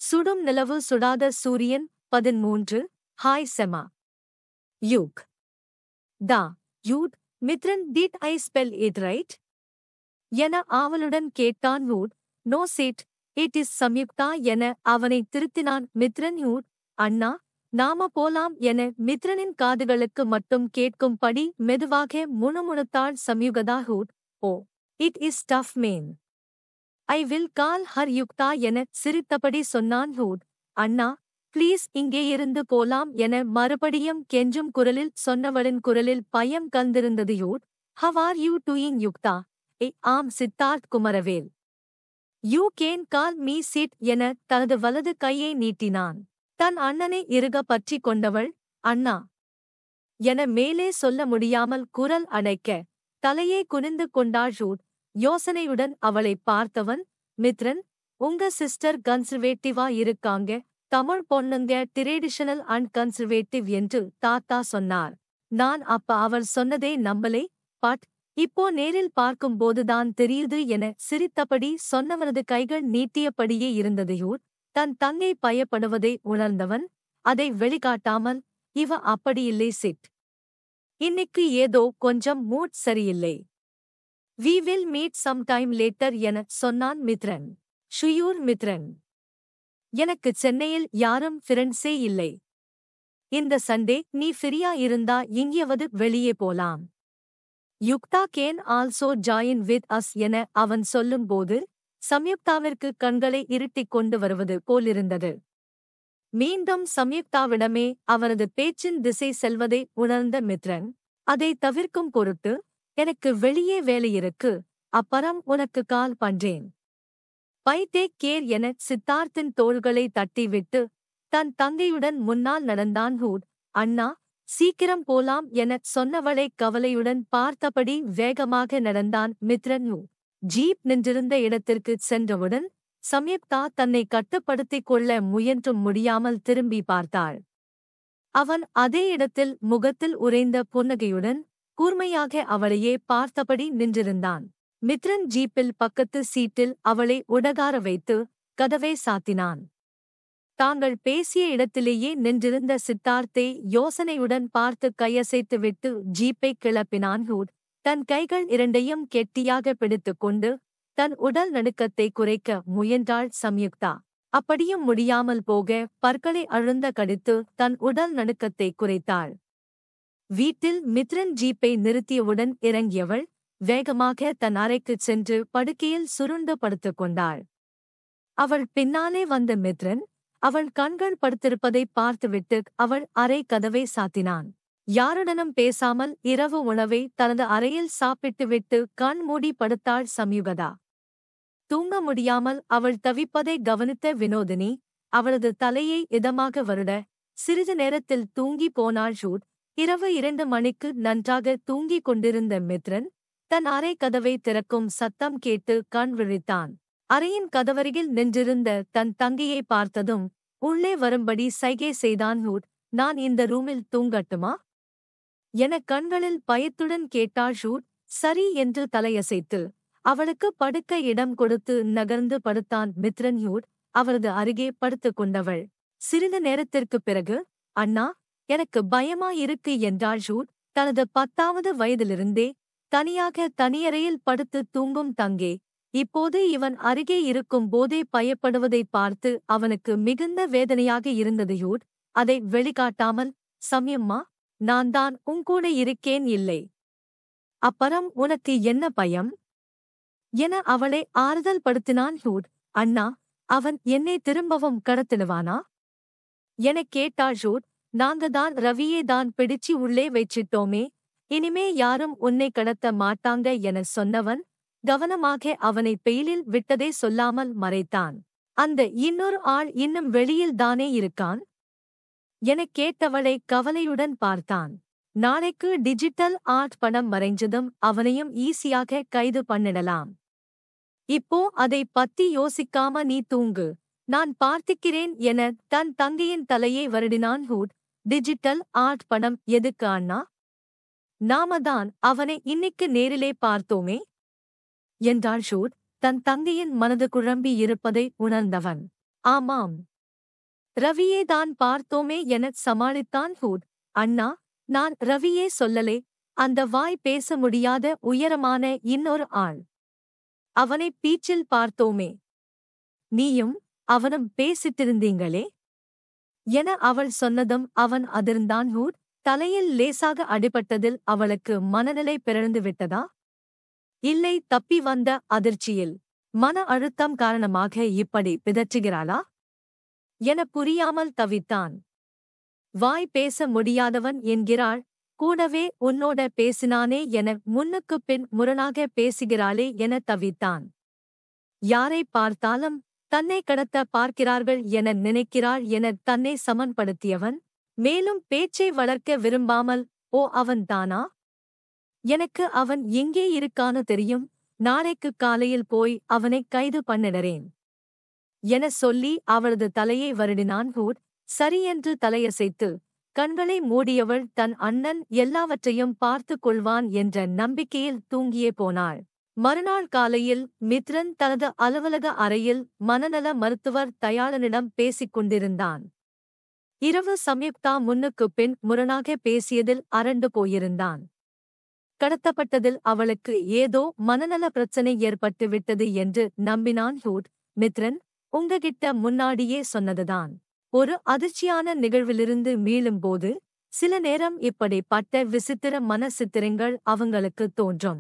சுடும் நிலவு சுடாத சூரியன் பதிமூன்று ஹாய் செமா யூக் தா யூட் Mithran did I spell it right என ஆவலுடன் கேட்டான் வூட் no Sid it is Samyuktha என அவனை திருத்தினான் மித்ரன் யூட் அண்ணா நாம போலாம் என மித்ரனின் காதுகளுக்கு மட்டும் கேட்கும்படி மெதுவாக முணுமுணுத்தாள் சம்யுகதா ஹூட் oh it is tough man I will call her Yuktha என சிரித்தபடி சொன்னான் ஹூட் அண்ணா ப்ளீஸ் இங்கே இருந்து போலாம் என மறுபடியும் கெஞ்சும் குரலில் சொன்னவளின் குரலில் பயம் கந்திருந்தது யூட் how are you doing Yuktha I am Siddharth Kumaravel you can call me Sid என தனது வலது கையை நீட்டினான் தன் அண்ணனை இறுக பற்றிக் கொண்டவள் அண்ணா என மேலே சொல்ல முடியாமல் குரல் அடைக்க தலையை குனிந்து கொண்டாள் ரூட் யோசனையுடன் அவளை பார்த்தவன் மித்ரன் உங்க சிஸ்டர் கன்சர்வேட்டிவா இருக்காங்க தமிழ் பொண்ணுங்க டிரேடிஷனல் அண்ட் கன்சர்வேட்டிவ் என்று தாத்தா சொன்னார் நான் அப்ப அவர் சொன்னதே நம்பலே பட் இப்போ நேரில் பார்க்கும்போதுதான் தெரியுது என சிரித்தபடி சொன்னவனது கைகள் நீட்டியபடியே இருந்ததையூர் தன் தங்கை பயப்படுவதை உணர்ந்தவன் அதை வெளிக்காட்டாமல் இவ அப்படியில்லை சிட் இன்னைக்கு ஏதோ கொஞ்சம் மூட் சரியில்லை we will meet some time later என சொன்னான் மித்ரன் ஷுயூர் மித்ரன் எனக்கு சென்னையில் யாரும் ஃப்ரெண்ட்ஸே இல்லை இந்த சண்டே நீ ஃப்ரீயா இருந்தா எங்கேயாவது வெளியே போலாம் Yuktha can also join with us என அவன் சொல்லும்போது சம்யுக்தாவிற்கு கண்களை இருட்டிக் கொண்டு வருவது போலிருந்தது மீண்டும் சம்யுக்தாவிடமே அவரது பேச்சின் திசை செல்வதை உணர்ந்த மித்ரன் அதை தவிர்க்கும் பொருட்டு எனக்கு வெளியே வேலையிருக்கு அப்பறம் உனக்கு கால் பண்றேன் பை டேக் கேர் என சித்தார்த்தின் தோள்களை தட்டிவிட்டு தன் தங்கையுடன் முன்னால் நடந்தான் ஹூட் அண்ணா சீக்கிரம் போலாம் எனச் சொன்னவளை கவலையுடன் பார்த்தபடி வேகமாக நடந்தான் மித்ரன் ஹூ ஜீப் நின்றிருந்த இடத்திற்கு சென்றவுடன் சம்யுக்தா தன்னை கட்டுப்படுத்திக் கொள்ள முயன்றும் முடியாமல் திரும்பி பார்த்தாள் அவன் அதே இடத்தில் முகத்தில் உறைந்த புன்னகையுடன் கூர்மையாக அவளையே பார்த்தபடி நின்றிருந்தான் மித்ரன் ஜீப்பில் பக்கத்து சீட்டில் அவளை உடகார வைத்து கதவை சாத்தினான் தாங்கள் பேசிய இடத்திலேயே நின்றிருந்த சித்தார்த்தை யோசனையுடன் பார்த்து கையசைத்துவிட்டு ஜீப்பை கிளப்பினான் ஹூட் தன் கைகள் இரண்டையும் கெட்டியாக பிடித்துக் கொண்டு தன் உடல் நடுக்கத்தை குறைக்க முயன்றாள் சம்யுக்தா அப்படியும் முடியாமல் போக பற்களை அழுந்த கடித்து தன் உடல் நடுக்கத்தை குறைத்தாள் வீட்டில் மித்ரன் ஜீப்பை நிறுத்தியவுடன் இறங்கியவள் வேகமாக தன் அறைக்குச் சென்று படுக்கையில் சுருண்டு படுத்துக் கொண்டாள் அவள் பின்னாலே வந்த மித்ரன் அவள் கண்கள் படுத்திருப்பதை பார்த்துவிட்டு அவள் அறை கதவை சாத்தினான் யாருடனும் பேசாமல் இரவு உணவை தனது அறையில் சாப்பிட்டுவிட்டு கண் மூடி படுத்தாள் சம்யுகதா தூங்க முடியாமல் அவள் தவிப்பதை கவனித்த வினோதினி அவளது தலையை இதமாக வருட சிறிது நேரத்தில் தூங்கி போனாள் ஷூட் இரவு இரண்டு மணிக்கு நன்றாக தூங்கிக் கொண்டிருந்த மித்ரன் தன் அறை கதவை திறக்கும் சத்தம் கேட்டு கண் விழித்தான் அறையின் கதவருகில் நின்றிருந்த தன் தங்கையை பார்த்ததும் உள்ளே வரும்படி சைகை செய்தான் ஹூட் நான் இந்த ரூமில் தூங்கட்டுமா என கண்களில் பயத்துடன் கேட்டாள் ஷூட் சரி என்று தலையசைத்து அவளுக்கு படுக்க இடம் கொடுத்து நகர்ந்து படுத்தான் மித்ரன் ஹூட் அவரது அருகே படுத்துக் கொண்டவள் சிறிது நேரத்திற்குப் பிறகு அண்ணா எனக்கு பயமா இருக்கு என்றாள் ஷூட் தனது பத்தாவது வயதிலிருந்தே தனியாக தனியறையில் படுத்து தூங்கும் தங்கே இப்போது இவன் அருகே இருக்கும் போதே பயப்படுவதை பார்த்து அவனுக்கு மிகுந்த வேதனையாக இருந்தது யூட் அதை வெளிக்காட்டாமல் சமயம்மா நான் தான் உங்கூட இருக்கேன் இல்லை அப்பறம் உனக்கு என்ன பயம் என அவளை ஆறுதல் படுத்தினான் ஹூட் அண்ணா அவன் என்னை திரும்பவும் கடத்திடுவானா எனக் கேட்டாள் ஷூட் நாங்க தான் ரவியே தான் பிடிச்சு உள்ளே வச்சிட்டோமே இனிமே யாரும் உன்னை கடத்த மாட்டாங்க என சொன்னவன் கவனமாக அவனை பெயிலில் விட்டதே சொல்லாமல் மறைத்தான் அந்த இன்னொரு ஆள் இன்னும் வெளியில் தானே இருக்கான் எனக் கேட்டவளை கவலையுடன் பார்த்தான் நாளைக்கு டிஜிட்டல் ஆர்ட் படம் மறைஞ்சதும் அவனையும் ஈஸியாக கைது பண்ணிடலாம் இப்போ அதை பத்தி யோசிக்காம நீ தூங்கு நான் பார்த்திக்கிறேன் என தன் தங்கையின் தலையை வருடினான் ஹூட் டிஜிட்டல் ஆர்ட் படம் எதுக்கு அண்ணா நாம தான் அவனை இன்னைக்கு நேரிலே பார்த்தோமே என்றாள் ஷூட் தன் தங்கையின் மனது குழம்பி இருப்பதை உணர்ந்தவன் ஆமாம் ரவியே தான் பார்த்தோமே எனச் சமாளித்தான் ஹூட் அண்ணா நான் ரவியே சொல்லலே அந்த வாய் பேச முடியாத உயரமான இன்னொரு ஆள் அவனை பீச்சில் பார்த்தோமே நீயும் அவனும் பேசிட்டிருந்தீங்களே என அவள் சொன்னதும் அவன் அதிர்ந்தான் ஹூட் தலையில் லேசாக அடிபட்டதில் அவளுக்கு மனநிலை பிறழ்ந்து விட்டதா இல்லை தப்பி வந்த அதிர்ச்சியில் மன அழுத்தம் காரணமாக இப்படி பிதற்றுகிறாளா என புரியாமல் தவித்தான் வாய் பேச முடியாதவன் என்கிறாள் கூடவே உன்னோட பேசினானே என முன்னுக்குப் பின் முரணாக பேசுகிறாளே என தவித்தான் யாரை பார்த்தாலும் தன்னை கடத்த பார்க்கிறார்கள் என நினைக்கிறாள் என தன்னை சமன்படுத்தியவன் மேலும் பேச்சை வளர்க்க விரும்பாமல் ஓ அவன்தானா எனக்கு அவன் எங்கே இருக்கானு தெரியும் நாளைக்கு காலையில் போய் அவனை கைது பண்ணிடறேன் என சொல்லி அவளது தலையை வருடினான் ஹூட் சரியென்று தலையசைத்து கண்களை மூடியவள் தன் அண்ணன் எல்லாவற்றையும் பார்த்துக் கொள்வான் என்ற நம்பிக்கையில் தூங்கியே போனாள் மறுநாள் காலையில் மித்ரன் தனது அலுவலக அறையில் மனநல மருத்துவர் தயாளனிடம் பேசிக் கொண்டிருந்தான் இரவு சம்யுக்தா முன்னுக்குப் பின் முரணாக பேசியதில் அரண்டு போயிருந்தான் கடத்தப்பட்டதில் அவளுக்கு ஏதோ மனநல பிரச்சனை ஏற்பட்டு விட்டது என்று நம்பினான் ஹூட் மித்ரன் உங்ககிட்ட முன்னாடியே சொன்னதுதான் ஒரு அதிர்ச்சியான நிகழ்விலிருந்து மீளும்போது சில நேரம் இப்படி பட்ட விசித்திர மன சித்திரங்கள் அவங்களுக்கு தோன்றும்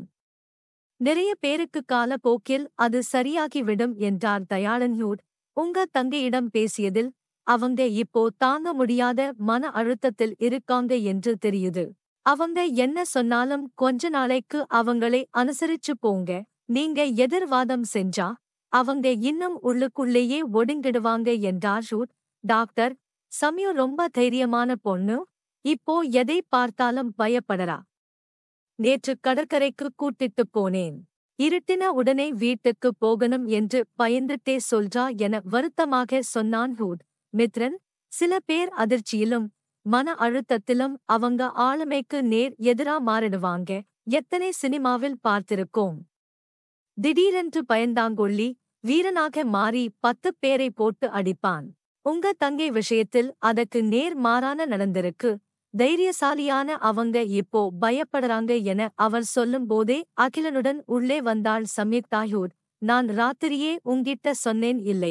நிறைய பேருக்கு கால போக்கில் அது சரியாகிவிடும் என்றார் தயாளன் ஹூட் உங்க தங்கையிடம் பேசியதில் அவங்க இப்போ தாங்க முடியாத மன அழுத்தத்தில் இருக்காங்க என்று தெரியுது அவங்க என்ன சொன்னாலும் கொஞ்ச நாளைக்கு அவங்களை அனுசரிச்சு போங்க நீங்க எதிர்வாதம் செஞ்சா அவங்க இன்னும் உள்ளுக்குள்ளேயே ஒடுங்கிடுவாங்க என்றார் ஷூட் டாக்டர் சமயம் ரொம்ப தைரியமான பொண்ணு இப்போ எதை பார்த்தாலும் பயப்படறா நேற்று கடற்கரைக்கு கூட்டிட்டுப் போனேன் இருட்டின உடனே வீட்டுக்கு போகணும் என்று பயந்துட்டே சொல்றா என வருத்தமாக சொன்னான் ஹூட் மித்ரன் சில பேர் அதிர்ச்சியிலும் மன அழுத்தத்திலும் அவங்க ஆளுமைக்கு நேர் எதிரா மாறிடுவாங்க எத்தனை சினிமாவில் பார்த்திருக்கோம் திடீரென்று பயந்தாங்கொள்ளி வீரனாக மாறி பத்து பேரை போட்டு அடிப்பான் உங்க தங்கை விஷயத்தில் அதற்கு நேர் மாறான நடந்திருக்கு தைரியசாலியான அவங்க இப்போ பயப்படறாங்க என அவர் சொல்லும்போதே அகிலனுடன் உள்ளே வந்தாள் சம்யுக்தாயூர் நான் ராத்திரியே உங்கிட்ட சொன்னேன் இல்லை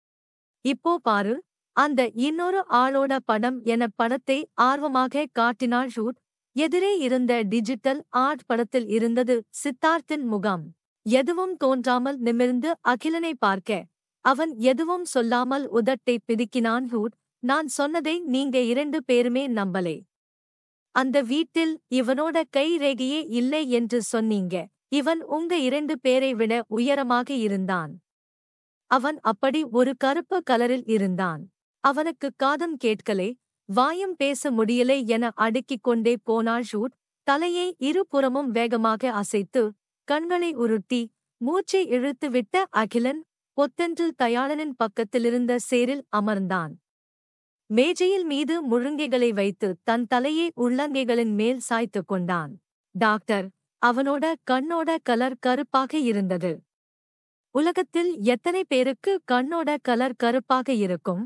இப்போ பாரு அந்த இன்னொரு ஆளோட படம் என படத்தை ஆர்வமாக காட்டினாள் ஷூட் எதிரே இருந்த டிஜிட்டல் ஆர்ட் படத்தில் இருந்தது சித்தார்த்தின் முகம் எதுவும் தோன்றாமல் நிமிர்ந்து அகிலனை பார்க்க அவன் எதுவும் சொல்லாமல் உதட்டை பிதுக்கினான் ஹூட் நான் சொன்னதை நீங்க இரண்டு பேருமே நம்பலே அந்த வீட்டில் இவனோட கை ரேகையே இல்லை என்று சொன்னீங்க இவன் உங்க இரண்டு பேரை விட உயரமாக இருந்தான் அவன் அப்படி ஒரு கருப்பு கலரில் இருந்தான் அவனுக்கு காதம் கேட்கலே வாயும் பேச முடியலை என அடுக்கிக் கொண்டே போனாள் ஷூட் தலையை இருபுறமும் வேகமாக அசைத்து கண்களை உருட்டி மூச்சை இழுத்துவிட்ட அகிலன் பொத்தென்று தயாளனின் பக்கத்திலிருந்த சேரில் அமர்ந்தான் மேஜையில் மீது முழுங்கைகளை வைத்து தன் தலையை உள்ளங்கைகளின் மேல் சாய்த்துக் கொண்டான் டாக்டர் அவனோட கண்ணோட கலர் கருப்பாக இருந்தது உலகத்தில் எத்தனை பேருக்கு கண்ணோட கலர் கருப்பாக இருக்கும்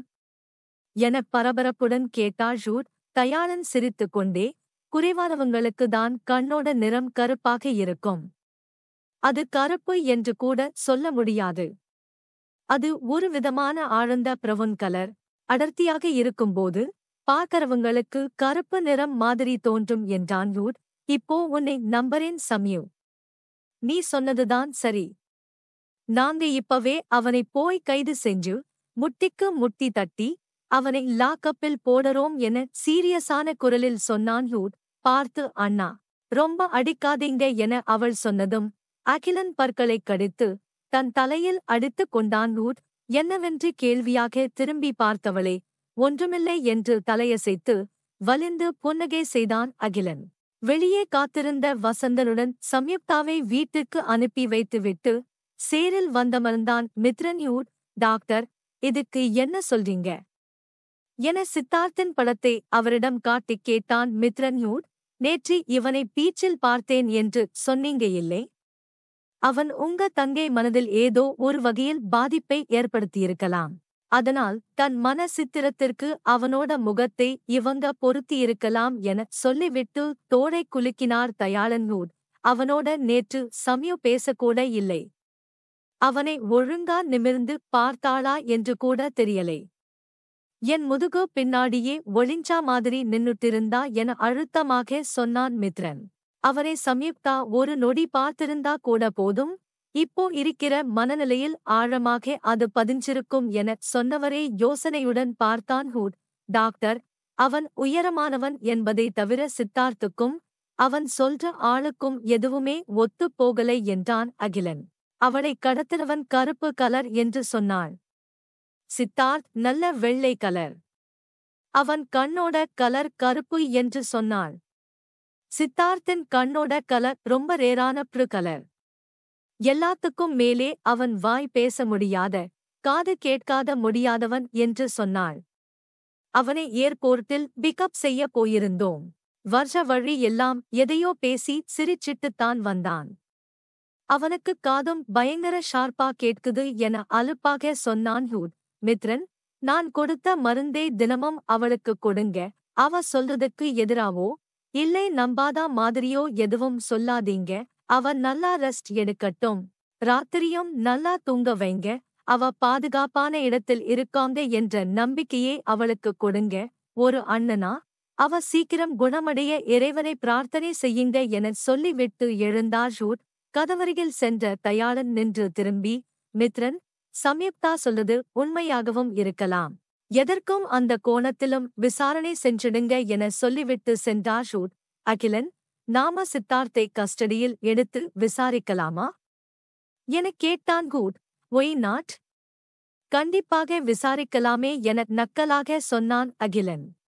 என பரபரப்புடன் கேட்டாள் ஷூட் தயாளன் சிரித்துக் கொண்டே குறைவானவங்களுக்கு தான் கண்ணோட நிறம் கருப்பாக இருக்கும் அது கருப்பு என்று கூட சொல்ல முடியாது அது ஒரு விதமான ஆழ்ந்த பிரவுன் கலர் அடர்த்தியாக இருக்கும்போது பார்க்கறவங்களுக்கு கருப்பு நிறம் மாதிரி தோன்றும் என்றான் ரூட் இப்போ உன்னை நம்பரேன் சம்யு நீ சொன்னதுதான் சரி நாங்க இப்பவே அவனை போய் கைது செஞ்சு முட்டிக்கு முட்டி தட்டி அவனை லாக்கப்பில் போடறோம் என சீரியஸான குரலில் சொன்னான் ஹூட் பார்த்து அண்ணா ரொம்ப அடிக்காதீங்க என அவள் சொன்னதும் அகிலன் பற்களைக் கடித்து தன் தலையில் அடித்துக் கொண்டான் ஹூட் என்னவென்று கேள்வியாக திரும்பி பார்த்தவளே ஒன்றுமில்லை என்று தலையசைத்து வலிந்து புன்னகை செய்தான் அகிலன் வெளியே காத்திருந்த வசந்தனுடன் சம்யுக்தாவை வீட்டுக்கு அனுப்பி வைத்துவிட்டு சேரில் வந்தமர்ந்தான் மித்ரன்யூட் டாக்டர் இதுக்கு என்ன சொல்றீங்க என சித்தார்த்தின் படத்தை அவரிடம் காட்டிக் கேட்டான் மித்ரன்யூட் நேற்று இவனை பீச்சில் பார்த்தேன் என்று சொன்னீங்க இல்லை அவன் உங்க தங்கை மனதில் ஏதோ ஒரு வகையில் பாதிப்பை ஏற்படுத்தியிருக்கலாம் அதனால் தன் மன சித்திரத்திற்கு அவனோட முகத்தை இவங்க பொருத்தியிருக்கலாம் என சொல்லிவிட்டு தோளை குலுக்கினார் தயாளன்கூட் அவனோட நேற்று சமயு பேசக்கூட இல்லை அவனை ஒழுங்கா நிமிர்ந்து பார்த்தாளா என்று கூட தெரியலை என் முதுகு பின்னாடியே ஒளிஞ்சா மாதிரி நின்னுட்டிருந்தா என அழுத்தமாக சொன்னான் மித்ரன் அவரை சம்யுக்தா ஒரு நொடி பார்த்திருந்தா கூட போதும் இப்போ இருக்கிற மனநிலையில் ஆழமாக அது பதிஞ்சிருக்கும் என சொன்னவரே யோசனையுடன் பார்த்தான் ஹூட் டாக்டர் அவன் உயரமானவன் என்பதை தவிர சித்தார்த்துக்கும் அவன் சொல்ற ஆளுக்கும் எதுவுமே ஒத்துப் போகலை என்றான் அகிலன் அவளை கடத்தினவன் கருப்பு கலர் என்று சொன்னாள் சித்தார்த் நல்ல வெள்ளை கலர் அவன் கண்ணோட கலர் கருப்பு என்று சொன்னாள் சித்தார்த்தின் கண்ணோட கலர் ரொம்ப ரேரான ப்ரு கலர் எல்லாத்துக்கும் மேலே அவன் வாய் பேச முடியாத காது கேட்காத முடியாதவன் என்று சொன்னாள் அவனை ஏர்போர்ட்டில் பிக்கப் செய்ய போயிருந்தோம் வருஷ வழி எல்லாம் எதையோ பேசி சிரிச்சிட்டுத்தான் வந்தான் அவனுக்கு காதும் பயங்கர ஷார்ப்பா கேட்குது என அலுப்பாக சொன்னான் ஹூட் மித்ரன் நான் கொடுத்த மருந்தே தினமும் அவளுக்கு கொடுங்க அவ சொல்றதுக்கு எதிராவோ இல்லை நம்பாதா மாதிரியோ எதுவும் சொல்லாதீங்க அவ நல்லா ரெஸ்ட் எடுக்கட்டும் ராத்திரியும் நல்லா தூங்க வைங்க அவ பாதுகாப்பான இடத்தில் இருக்காங்க என்ற நம்பிக்கையே அவளுக்கு கொடுங்க ஒரு அண்ணனா அவ சீக்கிரம் குணமடைய இறைவனை பிரார்த்தனை செய்யுங்க என சொல்லிவிட்டு எழுந்தார் ஷூட் கதவருகில் சென்ற தயாளன் நின்று திரும்பி மித்ரன் சம்யுக்தா சொல்லுது உண்மையாகவும் இருக்கலாம் எதற்கும் அந்த கோணத்திலும் விசாரணை சென்றிடுங்க என சொல்லிவிட்டு சென்றார் ஷூட் அகிலன் நாம சித்தார்த்தை கஸ்டடியில் எடுத்து விசாரிக்கலாமா எனக் கேட்டான் கூட் ஒய் நாட் கண்டிப்பாக விசாரிக்கலாமே என நக்கலாக சொன்னான் அகிலன்